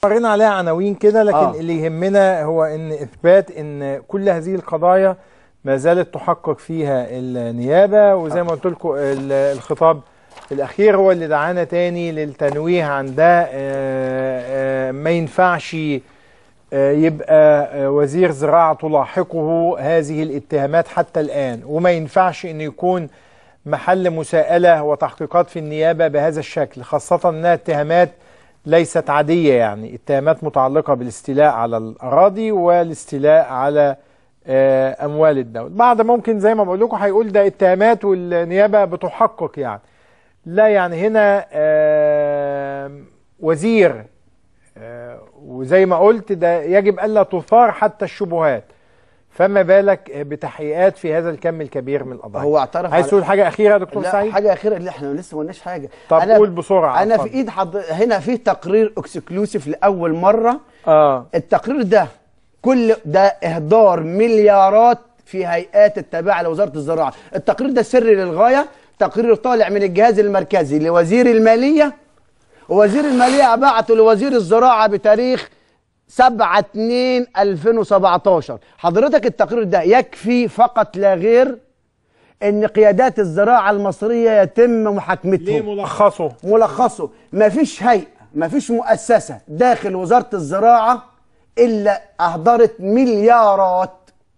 قرينا عليها عناوين كده لكن آه. اللي يهمنا هو ان اثبات ان كل هذه القضايا ما زالت تحقق فيها النيابه وزي ما قلت لكم ال- الخطاب الاخير هو اللي دعانا تاني للتنويه عن ده آه، آه، ما ينفعش آه، يبقى آه، وزير زراعه تلاحقه هذه الاتهامات حتى الان وما ينفعش انه يكون محل مساءله وتحقيقات في النيابه بهذا الشكل خاصه انها اتهامات ليست عاديه يعني اتهامات متعلقه بالاستيلاء على الاراضي والاستيلاء على آه، اموال الدوله بعد ممكن زي ما بقول لكم هيقول ده اتهامات والنيابه بتحقق يعني لا يعني هنا آه، وزير آه، وزي ما قلت ده يجب الا تثار حتى الشبهات فما بالك بتحقيقات في هذا الكم الكبير من القضايا هو اعترف عايز على- تقول حاجه اخيره يا دكتور لا سعيد حاجه اخيره اللي احنا لسه ما قلناش حاجه طب قول بسرعة، انا اتفضل. في ايد حض... هنا في تقرير اكسكلوسيف لاول مره اه التقرير ده كل ده اهدار مليارات في هيئات التابعه لوزاره الزراعه التقرير ده سري للغايه تقرير طالع من الجهاز المركزي لوزير الماليه ووزير الماليه بعته لوزير الزراعه بتاريخ 7 2 2017 حضرتك التقرير ده يكفي فقط لا غير ان قيادات الزراعه المصريه يتم محاكمتهم ليه ملخصه ملخصه مفيش هيئه مفيش مؤسسه داخل وزاره الزراعه الا اهدرت مليارات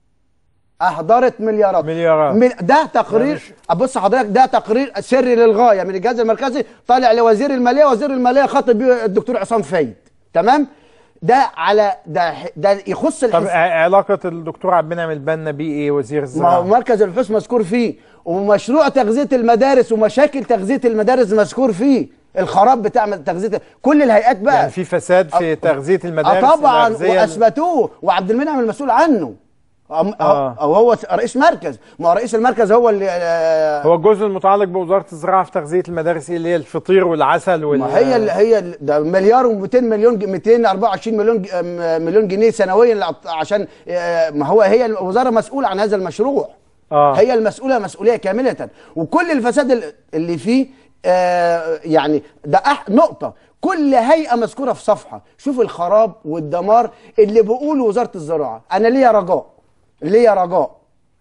اهدرت مليارات مليارات. مل... ده تقرير ابص حضرتك ده تقرير سري للغايه من الجهاز المركزي طالع لوزير الماليه وزير الماليه خاطب بيه الدكتور عصام فايد تمام ده على ده ده يخص طب الحس... ع- علاقه الدكتور عبد المنعم البنا بيه ايه وزير ما هو الزراعه مركز البحوث مذكور فيه ومشروع تغذيه المدارس ومشاكل تغذيه المدارس مذكور فيه الخراب بتاع تغذيه كل الهيئات بقى يعني في فساد في تغذيه المدارس اه طبعا الأغذية ال- واثبتوه وعبد المنعم المسؤول عنه أم- آه. او هو رئيس مركز ما هو رئيس المركز هو اللي آه، هو الجزء المتعلق بوزاره الزراعه في تغذيه المدارس إيه اللي هي الفطير والعسل وال ما هي ال- هي ال- ده مليار و200 مليون ج- 224 مليون ج- آم، مليون جنيه سنويا لعط- عشان آه، ما هو هي الوزاره مسؤوله عن هذا المشروع آه. هي المسؤوله مسؤوليه كامله وكل الفساد ال- اللي فيه آه، يعني ده أح نقطه كل هيئه مذكوره في صفحه شوف الخراب والدمار اللي بيقوله وزاره الزراعه انا ليا رجاء ليا رجاء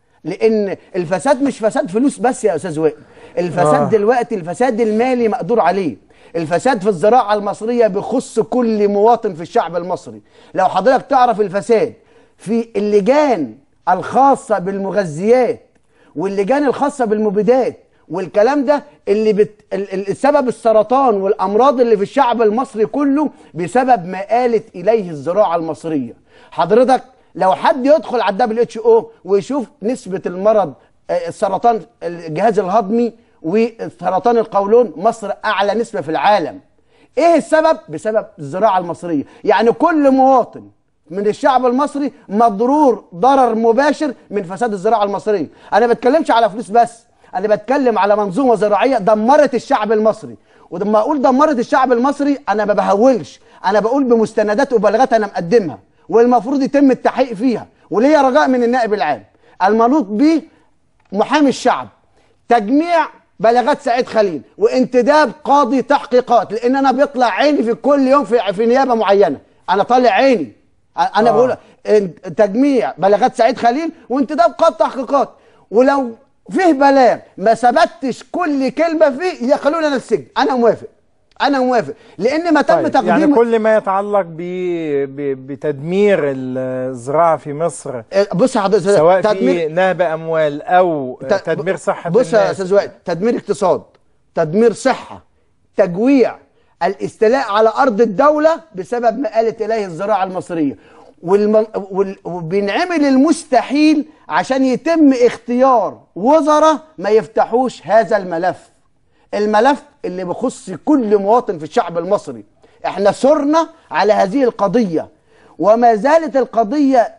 لان الفساد مش فساد فلوس بس يا استاذ وائل الفساد آه. آه. دلوقتي الفساد المالي مقدور عليه الفساد في الزراعه المصريه بيخص كل مواطن في الشعب المصري لو حضرتك تعرف الفساد في اللجان الخاصه بالمغذيات واللجان الخاصه بالمبيدات والكلام ده اللي بت... ال- ال- السبب السرطان والامراض اللي في الشعب المصري كله بسبب ما آلت اليه الزراعه المصريه حضرتك لو حد يدخل على الدبليو اتش او ويشوف نسبه المرض آه، السرطان الجهاز الهضمي وسرطان القولون مصر اعلى نسبه في العالم ايه السبب بسبب الزراعه المصريه يعني كل مواطن من الشعب المصري مضرور ضرر مباشر من فساد الزراعه المصريه انا ما بتكلمش على فلوس بس انا بتكلم على منظومه زراعيه دمرت الشعب المصري ولما اقول دمرت الشعب المصري انا ما بهولش انا بقول بمستندات وبلاغات انا مقدمها والمفروض يتم التحقيق فيها وليا رجاء من النائب العام المنوط به محامي الشعب تجميع بلاغات سعيد خليل وانتداب قاضي تحقيقات لان انا بيطلع عيني في كل يوم في في نيابه معينه انا طالع عيني انا آه. آه. بقول إن- تجميع بلاغات سعيد خليل وانتداب قاضي تحقيقات ولو فيه بلاغ ما ثبتش كل كلمه فيه يخلوني انا السجن انا موافق انا موافق لان ما تم طيب تقديم يعني كل ما يتعلق ب... ب... بتدمير الزراعه في مصر بص يا حضرتك سواء في تدمير- نهب اموال او ت- تدمير صحه بص يا الناس. استاذ وائل تدمير اقتصاد تدمير صحه تجويع الاستيلاء على ارض الدوله بسبب ما قالت اليه الزراعه المصريه والمن... وال... وبينعمل المستحيل عشان يتم اختيار وزراء ما يفتحوش هذا الملف الملف اللي بيخص كل مواطن في الشعب المصري احنا صرنا على هذه القضيه وما زالت القضيه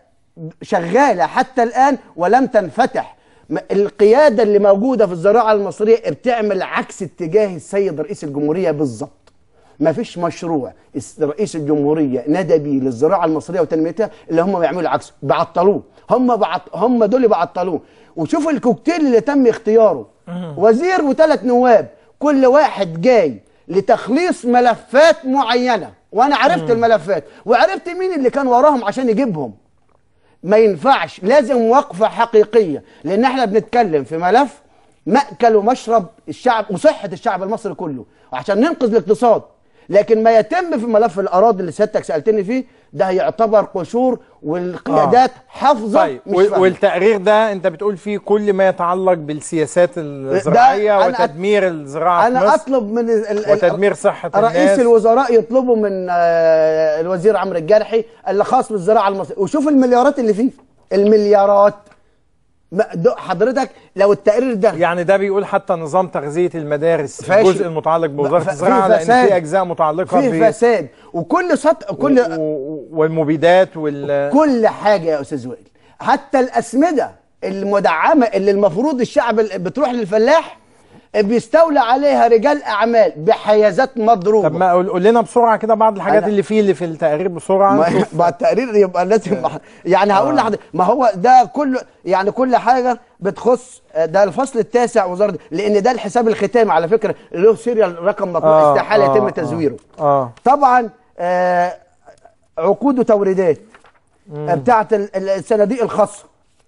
شغاله حتى الان ولم تنفتح م- القياده اللي موجوده في الزراعه المصريه بتعمل عكس اتجاه السيد رئيس الجمهوريه بالظبط ما فيش مشروع الس- رئيس الجمهوريه ندى بيه للزراعه المصريه وتنميتها اللي هم بيعملوا العكس بعطلوه هم بعط هم دول اللي بعطلوه وشوف الكوكتيل اللي تم اختياره وزير وثلاث نواب كل واحد جاي لتخليص ملفات معينه وانا عرفت الملفات وعرفت مين اللي كان وراهم عشان يجيبهم ما ينفعش لازم وقفه حقيقيه لان احنا بنتكلم في ملف مأكل ومشرب الشعب وصحه الشعب المصري كله عشان ننقذ الاقتصاد لكن ما يتم في ملف الاراضي اللي سيادتك سالتني فيه ده يعتبر قشور والقيادات حافظه طيب مش وال- فاهمة. والتقرير ده انت بتقول فيه كل ما يتعلق بالسياسات الزراعيه أنا أت- وتدمير الزراعه في انا مصر اطلب من ال- ال- وتدمير صحه رئيس الناس الوزراء يطلبوا من آه، الوزير عمرو الجرحي اللي خاص بالزراعه المصريه وشوف المليارات اللي فيه المليارات ما- دو- حضرتك لو التقرير ده يعني ده بيقول حتى نظام تغذيه المدارس فاشل. الجزء المتعلق بوزاره ف- في الزراعه لان فساد. في اجزاء متعلقه فيه ب فساد وكل سط كل و- و- والمبيدات وال كل حاجه يا استاذ وائل حتى الاسمده المدعمه اللي المفروض الشعب ال- بتروح للفلاح بيستولى عليها رجال اعمال بحيازات مضروبه طب ما قول قول لنا بسرعه كده بعض الحاجات أنا- اللي فيه اللي في التقرير بسرعه ما نشوف. ما التقرير يبقى لازم يعني هقول لحضرتك ما هو ده كل يعني كل حاجه بتخص ده الفصل التاسع وزاره لان ده الحساب الختامي على فكره له سيريال رقم مطلوب آه، استحاله آه، يتم آه. تزويره اه طبعا آه عقود وتوريدات بتاعه ال- ال- الصناديق الخاصه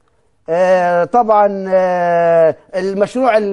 آه طبعا آه المشروع ال-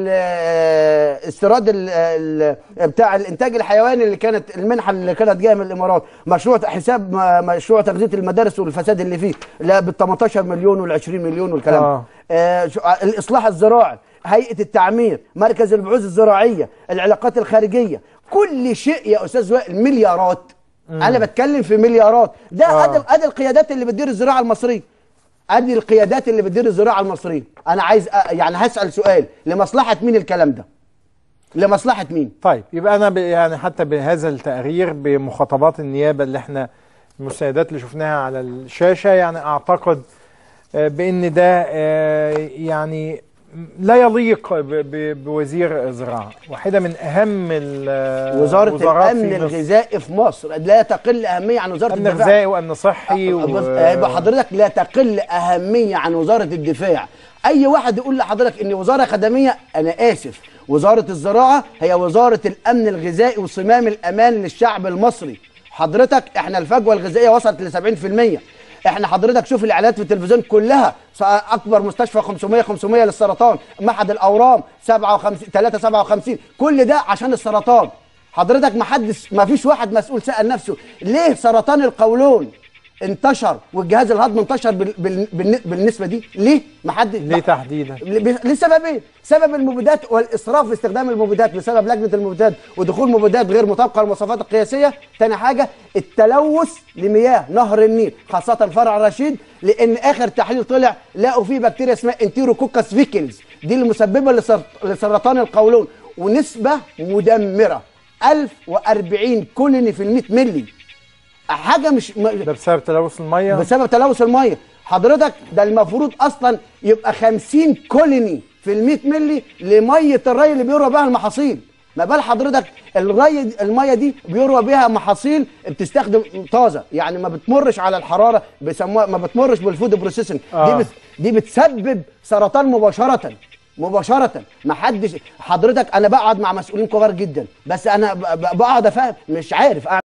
آه، استيراد ال- ال- بتاع الانتاج الحيواني اللي كانت المنحه اللي كانت جايه من الامارات مشروع حساب م- مشروع تغذيه المدارس والفساد اللي فيه لا بال 18 مليون وال 20 مليون والكلام آه. ده آه شو- الاصلاح الزراعي هيئه التعمير مركز البحوث الزراعيه العلاقات الخارجيه كل شيء يا استاذ وائل مليارات انا بتكلم في مليارات ده آه. ادي ادي القيادات اللي بتدير الزراعه المصريه ادي القيادات اللي بتدير الزراعه المصريه انا عايز أ... يعني هسال سؤال لمصلحه مين الكلام ده لمصلحه مين طيب يبقى انا ب... يعني حتى بهذا التقرير بمخاطبات النيابه اللي احنا المستندات اللي شفناها على الشاشه يعني اعتقد آه، بان ده آه، يعني لا يليق ب... ب... بوزير الزراعه واحده من اهم ال- وزاره الوزارات الامن في مصر. الغذائي في مصر لا تقل اهميه عن وزاره امن الدفاع غذائي وامن صحي و... بص، يبقى حضرتك لا تقل اهميه عن وزاره الدفاع اي واحد يقول لحضرتك ان وزاره خدميه انا اسف وزاره الزراعه هي وزاره الامن الغذائي وصمام الامان للشعب المصري حضرتك احنا الفجوه الغذائيه وصلت ل 70% احنا حضرتك شوف الاعلانات في التلفزيون كلها س- اكبر مستشفى 500 500 للسرطان معهد الاورام 57 3 57 كل ده عشان السرطان حضرتك ما حدش ما فيش واحد مسؤول سأل نفسه ليه سرطان القولون انتشر والجهاز الهضمي انتشر بال... بال... بالن- بالنسبه دي ليه ما حد ليه تحديدا ل- لسببين سبب المبيدات والاسراف في استخدام المبيدات بسبب لجنه المبيدات ودخول مبيدات غير مطابقه للمواصفات القياسيه تاني حاجه التلوث لمياه نهر النيل خاصه فرع رشيد لان اخر تحليل طلع لقوا فيه بكتيريا اسمها انتيروكوكس فيكلز دي المسببه لسر... لسرطان القولون ونسبه مدمره 1040 كولوني في ال 100 ملي حاجه مش م... ده بسبب تلوث الميه بسبب تلوث الميه حضرتك ده المفروض اصلا يبقى 50 كولوني في ال 100 ملي لميه الري اللي بيروى بها المحاصيل ما بال حضرتك الري الميه دي بيروى بها محاصيل بتستخدم طازه يعني ما بتمرش على الحراره بيسموها ما بتمرش بالفود بروسيسنج آه. دي بت دي بتسبب سرطان مباشره مباشرة ما حدش حضرتك انا بقعد مع مسؤولين كبار جدا بس انا ب- ب- بقعد افهم مش عارف